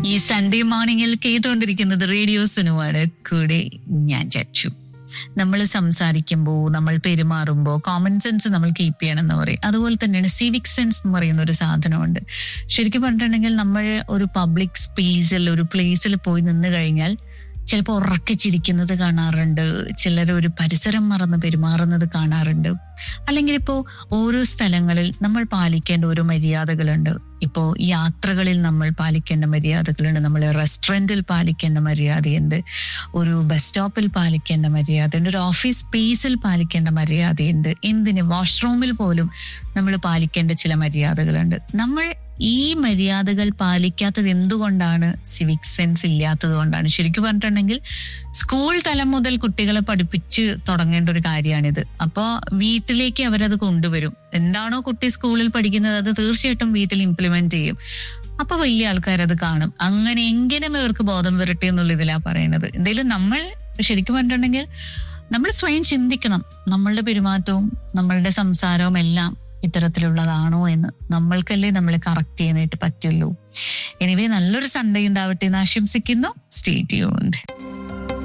ഈ സൺഡേ മോർണിംഗിൽ കേട്ടുകൊണ്ടിരിക്കുന്നത് റേഡിയോ സിനുമാണ് കൂടെ ഞാൻ ചച്ചു നമ്മൾ സംസാരിക്കുമ്പോൾ നമ്മൾ പെരുമാറുമ്പോൾ കോമൺ സെൻസ് നമ്മൾ കീപ്പ് ചെയ്യണം എന്ന് പറയും അതുപോലെ തന്നെയാണ് സിവിക് സെൻസ് എന്ന് പറയുന്ന ഒരു സാധനമുണ്ട് ശരിക്കും പറഞ്ഞിട്ടുണ്ടെങ്കിൽ നമ്മൾ ഒരു പബ്ലിക് സ്പേസിൽ ഒരു പ്ലേസിൽ പോയി നിന്ന് കഴിഞ്ഞാൽ ചിലപ്പോൾ ഉറക്കെ ചിരിക്കുന്നത് കാണാറുണ്ട് ചിലർ ഒരു പരിസരം മറന്ന് പെരുമാറുന്നത് കാണാറുണ്ട് അല്ലെങ്കിൽ ഇപ്പോൾ ഓരോ സ്ഥലങ്ങളിൽ നമ്മൾ പാലിക്കേണ്ട ഓരോ മര്യാദകളുണ്ട് ഇപ്പോൾ യാത്രകളിൽ നമ്മൾ പാലിക്കേണ്ട മര്യാദകളുണ്ട് നമ്മൾ റെസ്റ്റോറൻറ്റിൽ പാലിക്കേണ്ട മര്യാദയുണ്ട് ഒരു ബസ് സ്റ്റോപ്പിൽ പാലിക്കേണ്ട മര്യാദയുണ്ട് ഒരു ഓഫീസ് സ്പേസിൽ പാലിക്കേണ്ട മര്യാദയുണ്ട് എന്തിന് വാഷ്റൂമിൽ പോലും നമ്മൾ പാലിക്കേണ്ട ചില മര്യാദകളുണ്ട് നമ്മൾ ഈ മര്യാദകൾ പാലിക്കാത്തത് എന്തുകൊണ്ടാണ് സിവിക് സെൻസ് ഇല്ലാത്തത് കൊണ്ടാണ് ശരിക്കും പറഞ്ഞിട്ടുണ്ടെങ്കിൽ സ്കൂൾ തലം മുതൽ കുട്ടികളെ പഠിപ്പിച്ച് തുടങ്ങേണ്ട ഒരു കാര്യമാണിത് അപ്പോൾ വീട്ടിലേക്ക് അവരത് കൊണ്ടുവരും എന്താണോ കുട്ടി സ്കൂളിൽ പഠിക്കുന്നത് അത് തീർച്ചയായിട്ടും വീട്ടിൽ ഇംപ്ലിമെന്റ് ചെയ്യും അപ്പൊ വലിയ ആൾക്കാർ അത് കാണും അങ്ങനെ എങ്കിലും ഇവർക്ക് ബോധം വരട്ടെ എന്നുള്ള ഇതിലാ പറയുന്നത് എന്തായാലും നമ്മൾ ശരിക്കും പറഞ്ഞിട്ടുണ്ടെങ്കിൽ നമ്മൾ സ്വയം ചിന്തിക്കണം നമ്മളുടെ പെരുമാറ്റവും നമ്മളുടെ സംസാരവും എല്ലാം ഇത്തരത്തിലുള്ളതാണോ എന്ന് നമ്മൾക്കല്ലേ നമ്മളെ കറക്റ്റ് ചെയ്യാനായിട്ട് പറ്റുള്ളൂ എനിവേ നല്ലൊരു സൺഡേ ഉണ്ടാവട്ടെ എന്ന് ആശംസിക്കുന്നു സ്റ്റേ ട്യൂൺഡ്